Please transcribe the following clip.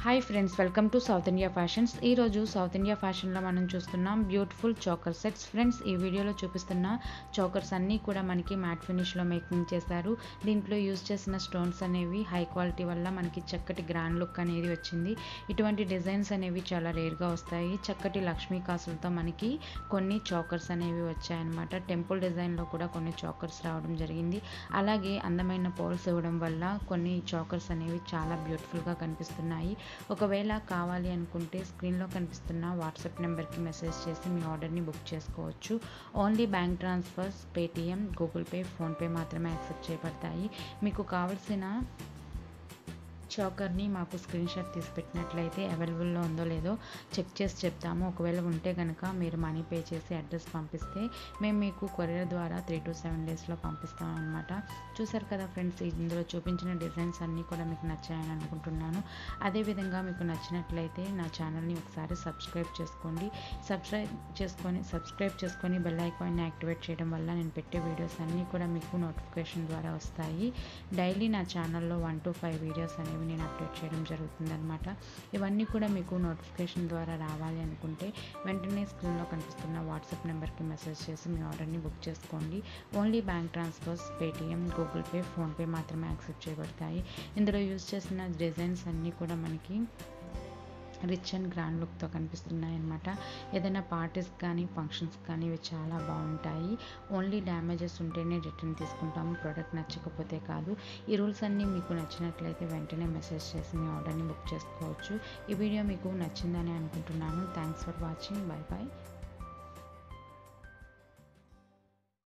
hi friends welcome to South India fashions ఈరోజు South India ఫ్యాషన్లో మనం చూస్తున్నాం బ్యూటిఫుల్ చోకర్ సెట్స్ ఫ్రెండ్స్ ఈ వీడియోలో చూపిస్తున్న చోకర్స్ అన్నీ కూడా మనకి మ్యాట్ ఫినిష్లో మేకింగ్ చేశారు దీంట్లో యూజ్ చేసిన స్టోన్స్ అనేవి హై క్వాలిటీ వల్ల మనకి చక్కటి గ్రాండ్ లుక్ అనేది వచ్చింది ఇటువంటి డిజైన్స్ అనేవి చాలా రేర్గా వస్తాయి చక్కటి లక్ష్మీ కాసులతో మనకి కొన్ని చోకర్స్ అనేవి వచ్చాయన్నమాట టెంపుల్ డిజైన్లో కూడా కొన్ని చోకర్స్ రావడం జరిగింది అలాగే అందమైన పోల్స్ ఇవ్వడం వల్ల కొన్ని చోకర్స్ అనేవి చాలా బ్యూటిఫుల్గా కనిపిస్తున్నాయి ఒకవేళ కావాలి అనుకుంటే స్క్రీన్లో కనిపిస్తున్న వాట్సాప్ నెంబర్కి మెసేజ్ చేసి మీ ఆర్డర్ని బుక్ చేసుకోవచ్చు only bank transfers Paytm Google Pay PhonePe మాత్రమే యాక్సెప్ట్ చేయబడతాయి మీకు కావాల్సిన చాకర్ని మాకు స్క్రీన్ షాట్ తీసి పెట్టినట్లయితే అవైలబుల్లో ఉందో లేదో చెక్ చేసి చెప్తాము ఒకవేళ ఉంటే కనుక మీరు మనీ పే చేసి అడ్రస్ పంపిస్తే మేము మీకు కొరియర్ ద్వారా త్రీ టు సెవెన్ డేస్లో పంపిస్తాం అనమాట చూసారు కదా ఫ్రెండ్స్ ఇందులో చూపించిన డిజైన్స్ అన్నీ కూడా మీకు నచ్చాయని అనుకుంటున్నాను అదేవిధంగా మీకు నచ్చినట్లయితే నా ఛానల్ని ఒకసారి సబ్స్క్రైబ్ చేసుకోండి సబ్స్క్రైబ్ చేసుకొని సబ్స్క్రైబ్ చేసుకొని బెల్ ఐకాన్ని యాక్టివేట్ చేయడం వల్ల నేను పెట్టే వీడియోస్ అన్నీ కూడా మీకు నోటిఫికేషన్ ద్వారా వస్తాయి డైలీ నా ఛానల్లో వన్ టు ఫైవ్ వీడియోస్ అనేవి నేను అప్డేట్ చేయడం జరుగుతుందన్నమాట ఇవన్నీ కూడా మీకు నోటిఫికేషన్ ద్వారా రావాలి అనుకుంటే వెంటనే స్క్రీన్లో కనిపిస్తున్న వాట్సాప్ నెంబర్కి మెసేజ్ చేసి మీ ఆర్డర్ని బుక్ చేసుకోండి only bank transfers Paytm Google Pay PhonePe మాత్రమే యాక్సెప్ట్ చేయబడతాయి ఇందులో యూజ్ చేసిన డిజైన్స్ అన్నీ కూడా మనకి రిచ్ అండ్ గ్రాండ్ లుక్తో కనిపిస్తున్నాయి అనమాట ఏదైనా పార్టీస్ కానీ ఫంక్షన్స్ కానీ ఇవి చాలా బాగుంటాయి ఓన్లీ డ్యామేజెస్ ఉంటేనే రిటర్న్ తీసుకుంటాము ప్రోడక్ట్ నచ్చకపోతే కాదు ఈ రూల్స్ అన్నీ మీకు నచ్చినట్లయితే వెంటనే మెసేజ్ చేసి మీ ఆర్డర్ని బుక్ చేసుకోవచ్చు ఈ వీడియో మీకు నచ్చిందని అనుకుంటున్నాను thanks for watching bye bye